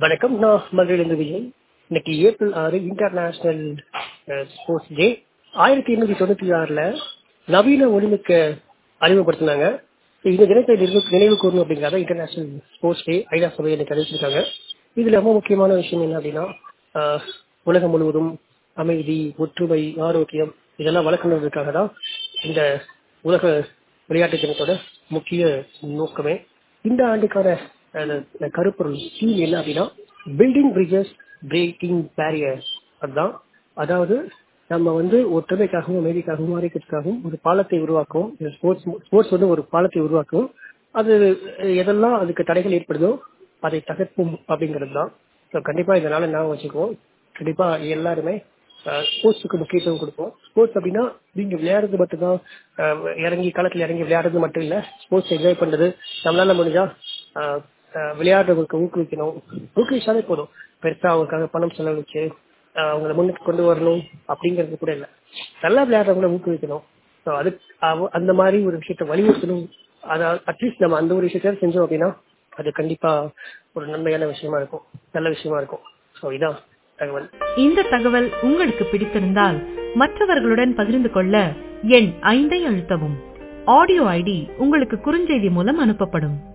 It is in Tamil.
வணக்கம் நான் மதுரையிலிருந்து விஜய் இன்னைக்கு ஏப்ரல் ஆறு இன்டர்நேஷனல் ஸ்போர்ட்ஸ் டே ஆயிரத்தி எண்ணூத்தி தொண்ணூத்தி ஆறுல நவீன ஒலிம்பிக்க அறிமுகப்படுத்தினாங்க இந்த தினத்தை நினைவு நினைவு கூறணும் அப்படிங்கிறத இன்டர்நேஷனல் ஸ்போர்ட்ஸ் டே ஐநா சபையை இன்னைக்கு அறிவிச்சிருக்காங்க இதுல ரொம்ப முக்கியமான விஷயம் என்ன அப்படின்னா ஆஹ், உலகம் முழுவதும் அமைதி ஒற்றுமை ஆரோக்கியம் இதெல்லாம் வளர்க்கணுன்றதுக்காக தான் இந்த உலக விளையாட்டு தினத்தோட முக்கிய நோக்கமே இந்த ஆண்டுக்கான அந்த கருப்பொருள் தீம் என்ன அப்படின்னா பில்டிங் பிரிட்ஜஸ் பிரேக்கிங் பேரியர்ஸ் அதுதான் அதாவது நம்ம வந்து ஒற்றுமைக்காகவும் அமைதிக்காகவும் ஆரோக்கியத்துக்காகவும் ஒரு பாலத்தை உருவாக்குவோம் ஸ்போர்ட்ஸ் ஸ்போர்ட்ஸ் வந்து ஒரு பாலத்தை உருவாக்கும் அது எதெல்லாம் அதுக்கு தடைகள் ஏற்படுதோ அதை தகர்ப்போம் அப்படிங்கிறது தான் ஸோ கண்டிப்பா இதனால ஞாபகம் வச்சுக்குவோம் கண்டிப்பா எல்லாருமே ஸ்போர்ட்ஸுக்கு முக்கியத்துவம் கொடுப்போம் ஸ்போர்ட்ஸ் அப்படின்னா நீங்க விளையாடுறது மட்டும்தான் அஹ், இறங்கி களத்துல இறங்கி விளையாடுறது மட்டும் இல்ல ஸ்போர்ட்ஸ் என்ஜாய் பண்றது நம்மளால முடிஞ்சா அஹ், அஹ், விளையாடுறவங்களுக்கு ஊக்குவிக்கணும் ஊக்குவிச்சாலே போதும் பெருசா அவங்களுக்காக பணம் செலவழிச்சு அஹ், அவங்கள முன்னுக்கு கொண்டு வரணும் அப்படிங்கிறது கூட இல்ல நல்லா விளையாடுறவங்கள ஊக்குவிக்கணும் ஸோ அது அவ- அந்த மாதிரி ஒரு விஷயத்த வலியுறுத்தணும் அதாவது அட்லீஸ்ட் நம்ம அந்த ஒரு விஷயத்த செஞ்சோம் அப்படின்னா அது கண்டிப்பா ஒரு நன்மையான விஷயமா இருக்கும் நல்ல விஷயமா இருக்கும் ஸோ இதான் தகவல் இந்த தகவல் உங்களுக்கு பிடித்திருந்தால் மற்றவர்களுடன் பகிர்ந்து கொள்ள எண் ஐந்தை அழுத்தவும் ஆடியோ ஐடி உங்களுக்கு குறுஞ்செய்தி மூலம் அனுப்பப்படும்